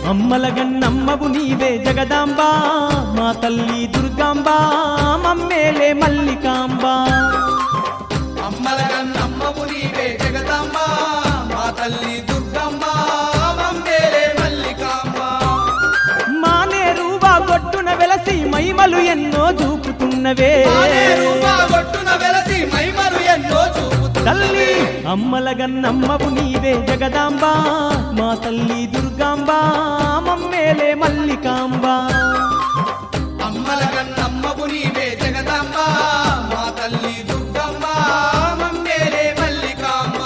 అమ్మల గన్నమ్మవు నీవే జగదాంబ మా తల్లి దుర్గాంబ మమ్మేలే మల్లికాంబ అమ్మల కన్నమ్మవు నీవే జగదాంబ మా తల్లి దుర్గమ్మ మమ్మేలే మల్లికాంబ మానేరువా గొట్టున వెలసి మైమలు ఎన్నో చూపుతున్నవే ఆనే రూపా గొట్టున వెలసి మైమరు ఎన్నో చూపుతున్నవే. తల్లి అమ్మల గన్నమ్మవు నీవే జగదాంబ మా తల్లి దుర్గాంబ మమ్మేలే మల్లికాంబ అమ్మల కన్నమ్మవు నీవే జగదాంబ మా తల్లి దుర్గమ్మ మమ్మేలే మల్లికాంబ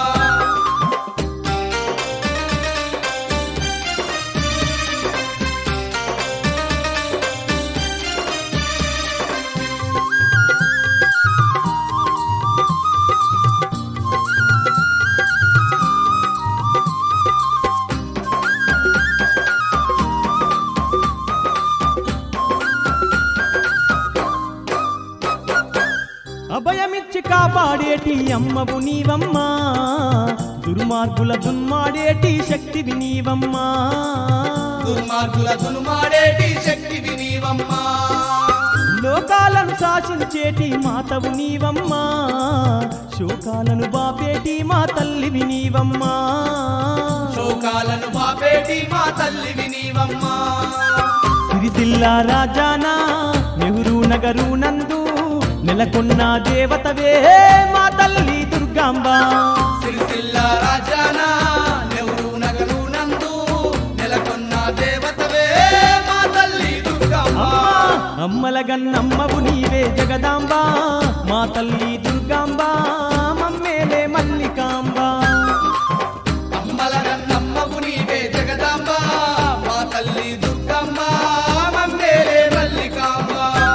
అభయమిచ్చి కాపాడేటి అమ్మవు నీవమ్మా దుర్మార్గుల దున్మాడేటి శక్తివి నీవమ్మా దుర్మార్గుల దునుమాడేటి శక్తి వినీవమ్మా లోకాలను శాసించేటి మాతవు నీవమ్మా శోకాలను బాపేటి మా తల్లివి నీవమ్మా శోకాలను బాపేటి మా తల్లి వినీవమ్మా సిరిసిల్ల రాజానా నెహ్రూ నగరు నందు నెలకొన్న దేవతవే మా తల్లి దుర్గాంబ సిరిసిల్ల రాజానా నెహ్రూ నగరు నందు నెలకొన్న దేవతవే మా తల్లి దుర్గమ్మ అమ్మల గన్నమ్మవు నీవే జగదాంబ మా తల్లి దుర్గాంబ మమ్మేలే మల్లికాంబ అమ్మల నమ్మవు నీవే జగదాంబ మా తల్లి దుర్గమ్మ మమ్మేలే మల్లికాంబ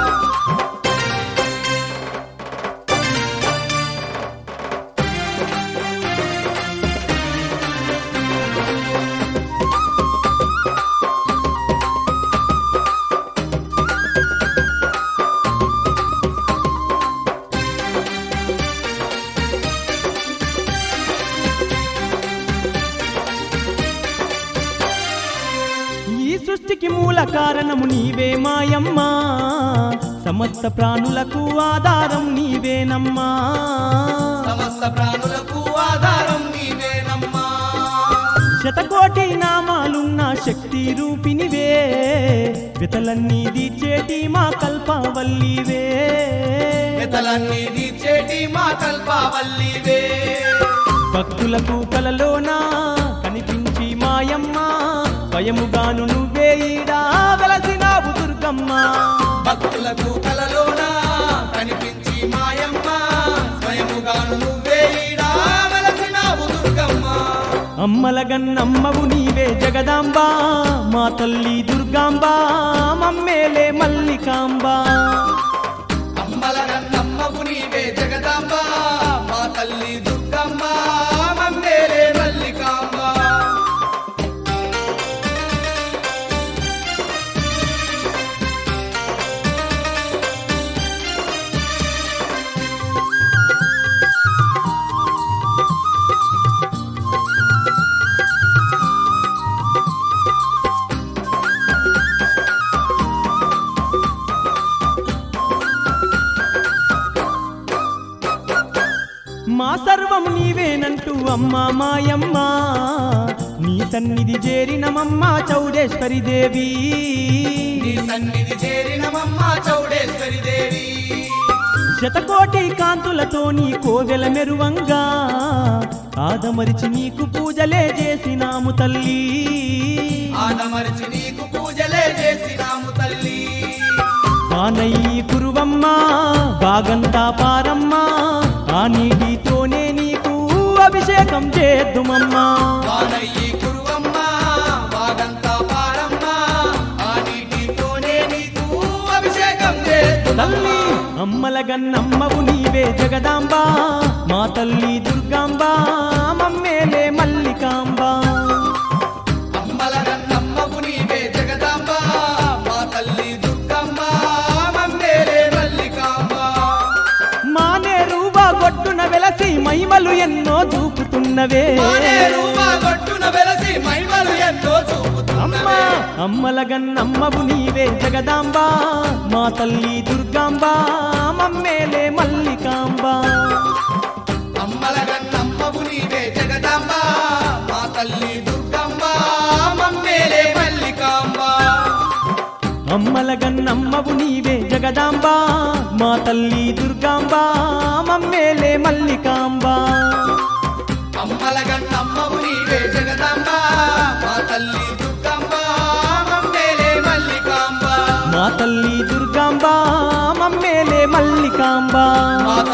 ఈ సృష్టికి మూల కారణము నీవే మాయమ్మా సమస్త ప్రాణులకు ఆధారం నీవేనమ్మా సమస్త ప్రాణులకు ఆధారం నీవేనమ్మా శతకోటి నామాలున్న శక్తి రూపినివే వితలన్నీ దీచేటి మా కల్పవల్లివే పెతలన్నీ తీర్చేటి మా కల్పవల్లివే భక్తులకు కలలోన కనిపించి మాయమ్మ స్వయముగాను నువ్వే ఈడా వెలసినావు దుర్గమ్మ భక్తులకు కలలోన కనిపించి మాయమ్మ స్వయముగాను నువ్వే ఈడా వెలసినావు దుర్గమ్మ అమ్మల గన్నమ్మవు నీవే జగదాంబ మా తల్లి దుర్గాంబ మమ్మేలే మల్లికాంబ అమ్మల నమ్మవు నీవే జగదాంబ మా తల్లి దుర్గమ్మ మమ్మేలే మల్లికాంబ మా సర్వం నీవేనంటూ అమ్మా మాయమ్మ నీ సన్నిధి చేరినమమ్మ చౌడేశ్వరి దేవి నీ సన్నిధి చేరినమమ్మ చౌడేశ్వరి దేవి శతకోటి కాంతులతో నీ కోవెల మెరువంగా ఆదమరిచి నీకు పూజలే చేసినాము తల్లి ఆనమరిచి నీకు పూజలే చేసినాము తల్లి ఆనయ్యి కురువమ్మ బాగంతా పారమ్మ ఆ నీటితోనే నీకు అభిషేకం చేద్దుమమ్మా వానయ్యి కురువమ్మ వాగంతా పారమ్మ ఆ నీటితోనే నీకు అభిషేకం చేస్తున్నా తల్లి అమ్మల గన్నమ్మవు నీవే జగదాంబ మా తల్లి దుర్గాంబ మమ్మేలే మల్లికాంబ అమ్మల నమ్మవు నీవే జగదాంబ మా తల్లి దుర్గమ్మ మమ్మేలే మల్లికాంబ మానేరువా గొట్టున వెలసి మైమలు ఎన్నో చూపుతున్నవే మానేరు మా గొట్టున వెలసి మైమలు ఎన్నో అమ్మా చూపుతున్నవే అమ్మల గన్నమ్మవు నీవే జగదాంబ మా తల్లి దుర్గాంబ మమ్మేలే మల్లికాంబ అమ్మల గన్నమ్మవు నీవే జగదాంబ మా తల్లి దుర్గమ్మ మమ్మేలే మల్లికాంబ అమ్మల గన్నమ్మవు నీవే జగదాంబ మా తల్లి దుర్గాంబ మమ్మేలే మల్లికాంబ అమ్మల గన్నమ్మవు నీవే జగదాంబ మా తల్లి దుర్గమ్మ మమ్మేలే మల్లికాంబ మా తల్లి దుర్గాంబ మమ్మేలే మల్లికాంబ మా